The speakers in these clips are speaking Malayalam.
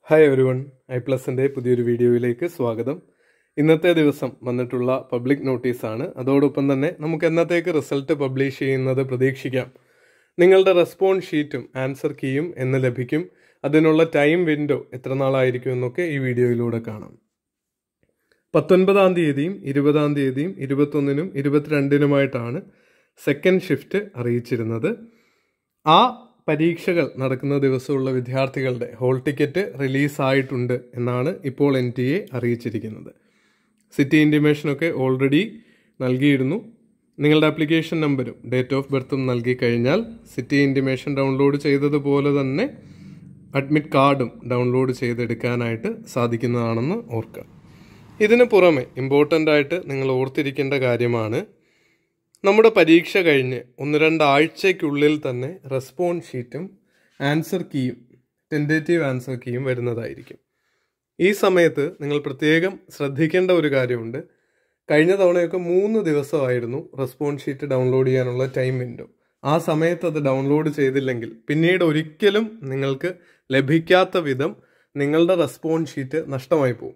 ഹായ് എവരി വൺ ഐ പ്ലസിൻ്റെ പുതിയൊരു വീഡിയോയിലേക്ക് സ്വാഗതം ഇന്നത്തെ ദിവസം വന്നിട്ടുള്ള പബ്ലിക് നോട്ടീസാണ് അതോടൊപ്പം തന്നെ നമുക്ക് എന്നത്തേക്ക് റിസൾട്ട് പബ്ലിഷ് ചെയ്യുന്നത് പ്രതീക്ഷിക്കാം നിങ്ങളുടെ റെസ്പോൺസ് ഷീറ്റും ആൻസർ കീയും എന്ന് ലഭിക്കും അതിനുള്ള ടൈം വിൻഡോ എത്ര നാളായിരിക്കും എന്നൊക്കെ ഈ വീഡിയോയിലൂടെ കാണാം പത്തൊൻപതാം തീയതിയും ഇരുപതാം തീയതിയും ഇരുപത്തൊന്നിനും ഇരുപത്തിരണ്ടിനുമായിട്ടാണ് സെക്കൻഡ് ഷിഫ്റ്റ് അറിയിച്ചിരുന്നത് ആ പരീക്ഷകൾ നടക്കുന്ന ദിവസമുള്ള വിദ്യാർത്ഥികളുടെ ഹോൾ ടിക്കറ്റ് റിലീസായിട്ടുണ്ട് എന്നാണ് ഇപ്പോൾ എൻ ടി എ അറിയിച്ചിരിക്കുന്നത് സിറ്റി ഇൻറ്റിമേഷനൊക്കെ ഓൾറെഡി നൽകിയിരുന്നു നിങ്ങളുടെ ആപ്ലിക്കേഷൻ നമ്പരും ഡേറ്റ് ഓഫ് ബർത്തും നൽകി കഴിഞ്ഞാൽ സിറ്റി ഇൻറ്റിമേഷൻ ഡൗൺലോഡ് ചെയ്തതുപോലെ തന്നെ അഡ്മിറ്റ് കാർഡും ഡൗൺലോഡ് ചെയ്തെടുക്കാനായിട്ട് സാധിക്കുന്നതാണെന്ന് ഓർക്കുക ഇതിന് പുറമെ ഇമ്പോർട്ടൻ്റ് ആയിട്ട് നിങ്ങൾ ഓർത്തിരിക്കേണ്ട കാര്യമാണ് നമ്മുടെ പരീക്ഷ കഴിഞ്ഞ് ഒന്ന് രണ്ടാഴ്ചയ്ക്കുള്ളിൽ തന്നെ റെസ്പോൺസ് ഷീറ്റും ആൻസർ കീയും ടെൻറ്റേറ്റീവ് ആൻസർ കീയും വരുന്നതായിരിക്കും ഈ സമയത്ത് നിങ്ങൾ പ്രത്യേകം ശ്രദ്ധിക്കേണ്ട ഒരു കാര്യമുണ്ട് കഴിഞ്ഞ തവണയൊക്കെ മൂന്ന് ദിവസമായിരുന്നു റെസ്പോൺസ് ഷീറ്റ് ഡൗൺലോഡ് ചെയ്യാനുള്ള ടൈം വിൻഡോ ആ സമയത്ത് അത് ഡൗൺലോഡ് ചെയ്തില്ലെങ്കിൽ പിന്നീട് ഒരിക്കലും നിങ്ങൾക്ക് ലഭിക്കാത്ത വിധം നിങ്ങളുടെ റെസ്പോൺസ് ഷീറ്റ് നഷ്ടമായി പോകും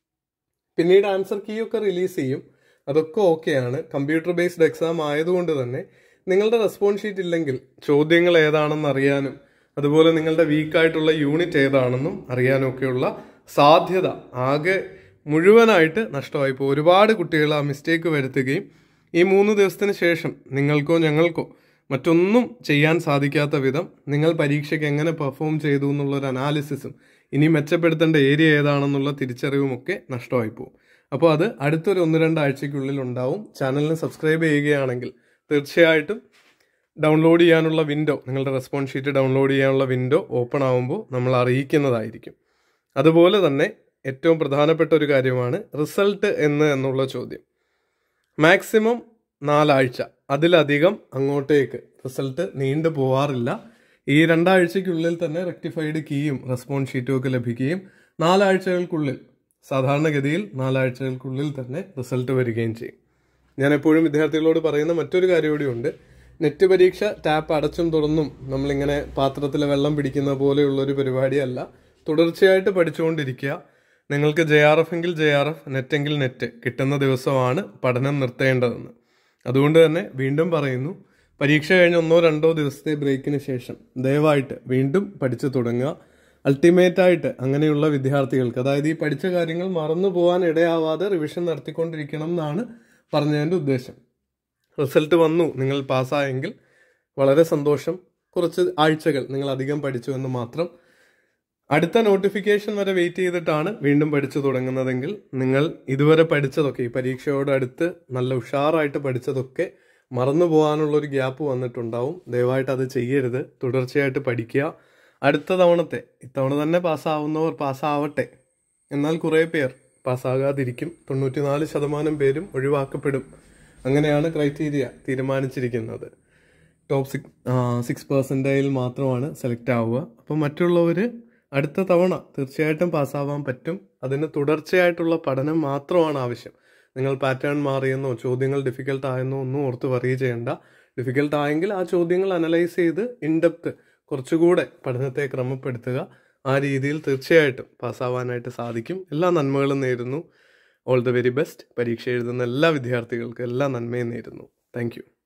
പിന്നീട് ആൻസർ കീ ഒക്കെ റിലീസ് ചെയ്യും അതൊക്കെ ഓക്കെയാണ് കമ്പ്യൂട്ടർ ബേസ്ഡ് എക്സാം ആയതുകൊണ്ട് തന്നെ നിങ്ങളുടെ റെസ്പോൺസ് ഷീറ്റ് ഇല്ലെങ്കിൽ ചോദ്യങ്ങൾ ഏതാണെന്ന് അറിയാനും അതുപോലെ നിങ്ങളുടെ വീക്കായിട്ടുള്ള യൂണിറ്റ് ഏതാണെന്നും അറിയാനും ഒക്കെയുള്ള സാധ്യത ആകെ മുഴുവനായിട്ട് നഷ്ടമായി ഇപ്പോൾ ഒരുപാട് കുട്ടികൾ ആ മിസ്റ്റേക്ക് വരുത്തുകയും ഈ മൂന്ന് ദിവസത്തിന് ശേഷം നിങ്ങൾക്കോ ഞങ്ങൾക്കോ മറ്റൊന്നും ചെയ്യാൻ സാധിക്കാത്ത വിധം നിങ്ങൾ പരീക്ഷയ്ക്ക് എങ്ങനെ പെർഫോം ചെയ്തു എന്നുള്ളൊരു അനാലിസിസും ഇനി മെച്ചപ്പെടുത്തേണ്ട ഏരിയ ഏതാണെന്നുള്ള തിരിച്ചറിവും ഒക്കെ നഷ്ടമായി പോകും അപ്പോൾ അത് അടുത്തൊരു ഒന്ന് രണ്ടാഴ്ചയ്ക്കുള്ളിൽ ഉണ്ടാവും ചാനലിന് സബ്സ്ക്രൈബ് ചെയ്യുകയാണെങ്കിൽ തീർച്ചയായിട്ടും ഡൗൺലോഡ് ചെയ്യാനുള്ള വിൻഡോ നിങ്ങളുടെ റെസ്പോൺസ് ഷീറ്റ് ഡൗൺലോഡ് ചെയ്യാനുള്ള വിൻഡോ ഓപ്പൺ ആകുമ്പോൾ നമ്മൾ അറിയിക്കുന്നതായിരിക്കും അതുപോലെ തന്നെ ഏറ്റവും പ്രധാനപ്പെട്ട ഒരു കാര്യമാണ് റിസൾട്ട് എന്ന് എന്നുള്ള ചോദ്യം മാക്സിമം നാലാഴ്ച അതിലധികം അങ്ങോട്ടേക്ക് റിസൾട്ട് നീണ്ടു പോവാറില്ല ഈ രണ്ടാഴ്ചയ്ക്കുള്ളിൽ തന്നെ റെക്ടിഫൈഡ് കീയും റെസ്പോൺസ് ഷീറ്റും ഒക്കെ ലഭിക്കുകയും നാലാഴ്ചകൾക്കുള്ളിൽ സാധാരണഗതിയിൽ നാലാഴ്ചകൾക്കുള്ളിൽ തന്നെ റിസൾട്ട് വരികയും ചെയ്യും ഞാൻ എപ്പോഴും വിദ്യാർത്ഥികളോട് പറയുന്ന മറ്റൊരു കാര്യം കൂടിയുണ്ട് നെറ്റ് പരീക്ഷ ടാപ്പ് അടച്ചും തുറന്നും നമ്മളിങ്ങനെ പാത്രത്തിൽ വെള്ളം പിടിക്കുന്ന പോലെയുള്ള ഒരു പരിപാടിയല്ല തുടർച്ചയായിട്ട് പഠിച്ചുകൊണ്ടിരിക്കുക നിങ്ങൾക്ക് ജെ ആർ എഫ് എങ്കിൽ ജെ ആർ എഫ് നെറ്റെങ്കിൽ നെറ്റ് കിട്ടുന്ന ദിവസമാണ് പഠനം നിർത്തേണ്ടതെന്ന് അതുകൊണ്ട് തന്നെ വീണ്ടും പറയുന്നു പരീക്ഷ കഴിഞ്ഞ് ഒന്നോ രണ്ടോ ദിവസത്തെ ബ്രേക്കിന് ശേഷം ദയവായിട്ട് വീണ്ടും പഠിച്ചു തുടങ്ങുക അൾട്ടിമേറ്റ് ആയിട്ട് അങ്ങനെയുള്ള വിദ്യാർത്ഥികൾക്ക് അതായത് ഈ പഠിച്ച കാര്യങ്ങൾ മറന്നു പോകാൻ ഇടയാവാതെ റിവിഷൻ നടത്തിക്കൊണ്ടിരിക്കണം എന്നാണ് പറഞ്ഞതിൻ്റെ ഉദ്ദേശം റിസൾട്ട് വന്നു നിങ്ങൾ പാസ്സായെങ്കിൽ വളരെ സന്തോഷം കുറച്ച് ആഴ്ചകൾ നിങ്ങൾ അധികം പഠിച്ചു എന്ന് മാത്രം അടുത്ത നോട്ടിഫിക്കേഷൻ വരെ വെയിറ്റ് ചെയ്തിട്ടാണ് വീണ്ടും പഠിച്ചു തുടങ്ങുന്നതെങ്കിൽ നിങ്ങൾ ഇതുവരെ പഠിച്ചതൊക്കെ ഈ പരീക്ഷയോട് അടുത്ത് നല്ല ഉഷാറായിട്ട് പഠിച്ചതൊക്കെ മറന്നു പോകാനുള്ള ഒരു ഗ്യാപ്പ് വന്നിട്ടുണ്ടാവും ദയവായിട്ട് അത് ചെയ്യരുത് തുടർച്ചയായിട്ട് പഠിക്കുക അടുത്ത തവണത്തെ ഇത്തവണ തന്നെ പാസ്സാവുന്നവർ പാസ്സാവട്ടെ എന്നാൽ കുറേ പേർ പാസ്സാകാതിരിക്കും തൊണ്ണൂറ്റിനാല് ശതമാനം പേരും ഒഴിവാക്കപ്പെടും അങ്ങനെയാണ് ക്രൈറ്റീരിയ തീരുമാനിച്ചിരിക്കുന്നത് ടോപ്പ് സിക്സ് സിക്സ് പെർസെൻറ്റേജിൽ മാത്രമാണ് സെലക്ട് ആവുക അപ്പം മറ്റുള്ളവർ അടുത്ത തവണ തീർച്ചയായിട്ടും പാസ്സാവാൻ പറ്റും അതിന് തുടർച്ചയായിട്ടുള്ള പഠനം മാത്രമാണ് ആവശ്യം നിങ്ങൾ പാറ്റേൺ മാറിയെന്നോ ചോദ്യങ്ങൾ ഡിഫിക്കൽട്ട് ആയെന്നോ ഒന്നും ഓർത്ത് വറി ചെയ്യേണ്ട ഡിഫിക്കൽട്ട് ആയെങ്കിൽ ആ ചോദ്യങ്ങൾ അനലൈസ് ചെയ്ത് ഇൻഡെപ്ത് കുറച്ചുകൂടെ പഠനത്തെ ക്രമപ്പെടുത്തുക ആ രീതിയിൽ തീർച്ചയായിട്ടും പാസ്സാവാനായിട്ട് സാധിക്കും എല്ലാ നന്മകളും നേരുന്നു ഓൾ ദ വെരി ബെസ്റ്റ് പരീക്ഷ എഴുതുന്ന എല്ലാ വിദ്യാർത്ഥികൾക്കും എല്ലാ നന്മയും നേരുന്നു താങ്ക്